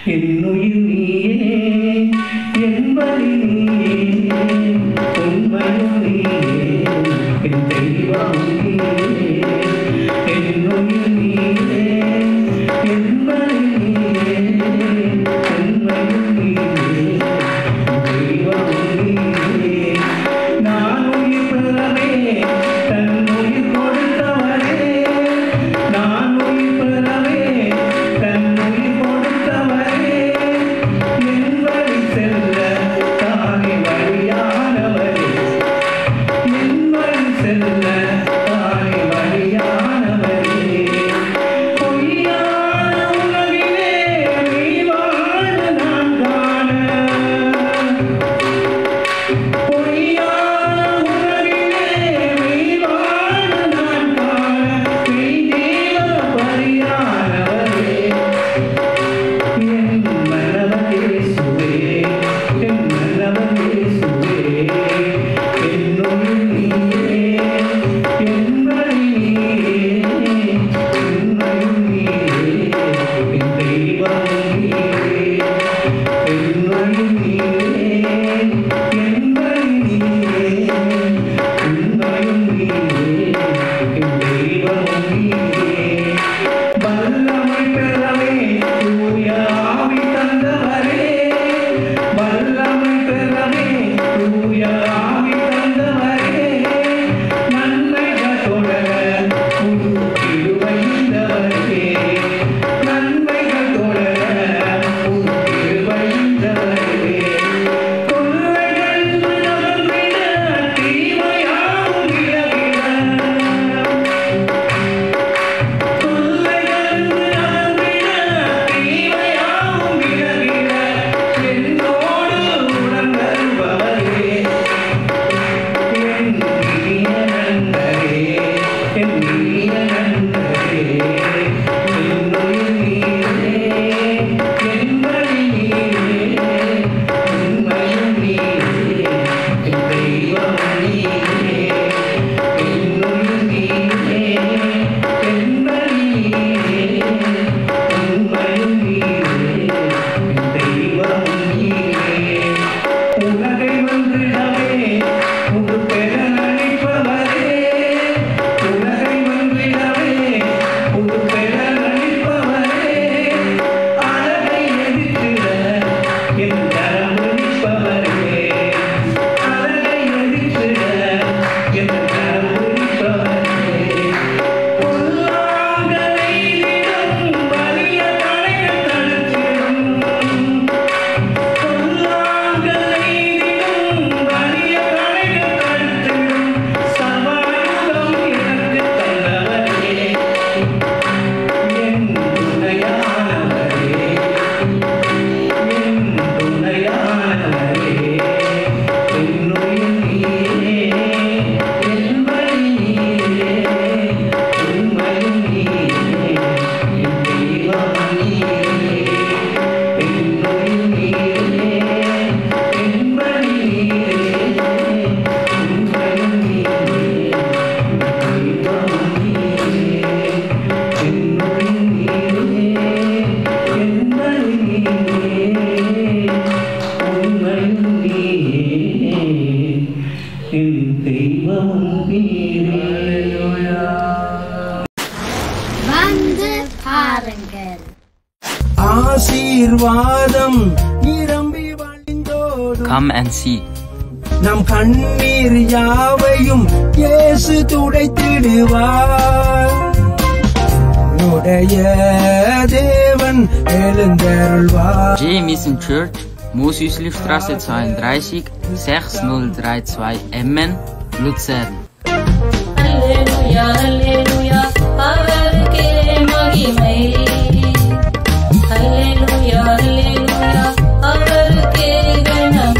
என்னுயிர் நீயே என் வழி நீயே உண்மையும் நீயே என் தெய்வம் நீயே என்னுயிர் நீயே என் வழி நீயே உண்மையும் நீயே தெய்வம் நீயே நான் உயிர் பெறவே தன் உயிர் கொடுத்தவரே நான் உயிர் பெறவே தன் உயிர் கொடுத்தவரே என் வழி செல்ல தானே வழியானவரே என் வழி செல்ல தானே வழியானவரே பொய்யான உலகிலே நீ வாழ நான் காண பொய்யான உலகிலே நீ வாழ நான் காண நீ தேவ பரியானவரே என் மனவன் இயேசுவே என் மனவன் இயேசுவே என்னுயிர் நீயே என் வழி நீயே உண்மையும் நீயே என் தெய்வம் நீயே என்னுயிர் நீயே என் வழி நீயே உண்மையும் நீயே என் தெய்வம் நீயே வல்லமை பெறவே தூய ஆவி தந்தவரே வல்லமை பெறவே தூய ஆவி தந்தவரே நன்மைகள் தொடர புது கிருபை தந்தவரே நன்மைகள் தொடர புது கிருபை தந்தவரே கொள்ளைகள் நகர்ந்திட தீமையாவும் விலகிட உலகை வென்றிடவே புது பெறன் அளிப்பவரே உலகை வென்றிடவே புது பெறன் அளிப்பவரே அழகை எதிர்த்திட என் கரம் ஒழிப்பவரே அழகை எதிர்த்திட என் கரம் ஒழிப்பவரே பொல்லாங்கலை நிறம் வலிய கலைகள் தடுத்திடும் தெய்வம் வந்து பாருங்கள் ஆசீர்வாதம் நிரம்பி வழிந்தோடும் Come and see. நம் கண்ணீர் யாவையும் இயேசு துடைத்திடுவார் உடைய தேவன் எழுந்தருள்வார் J. Mission Church, Mosüslistraße 32, 6032 Emmen, Luzern. அல்லேலூயா அல்லேலூயா அவருக்கே மகிமை அல்லேலூயா அல்லேலூயா அவருக்கே கணம்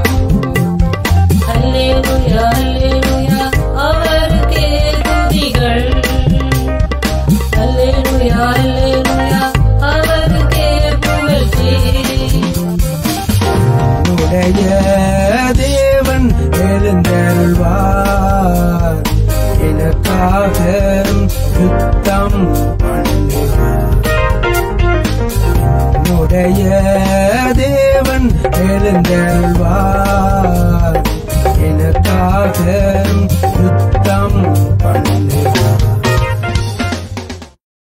அல்லேலூயா அல்லேலூயா அவருக்கே துதிகள் அல்லேலூயா அல்லேலூயா அவருக்கே புகழ்ச்சி உடைய தேவன் எழுந்தருள்வார் எனக்காக யுத்தம் பண்ணுவார் தேவன் எழுந்தருள்வார் எனக்காக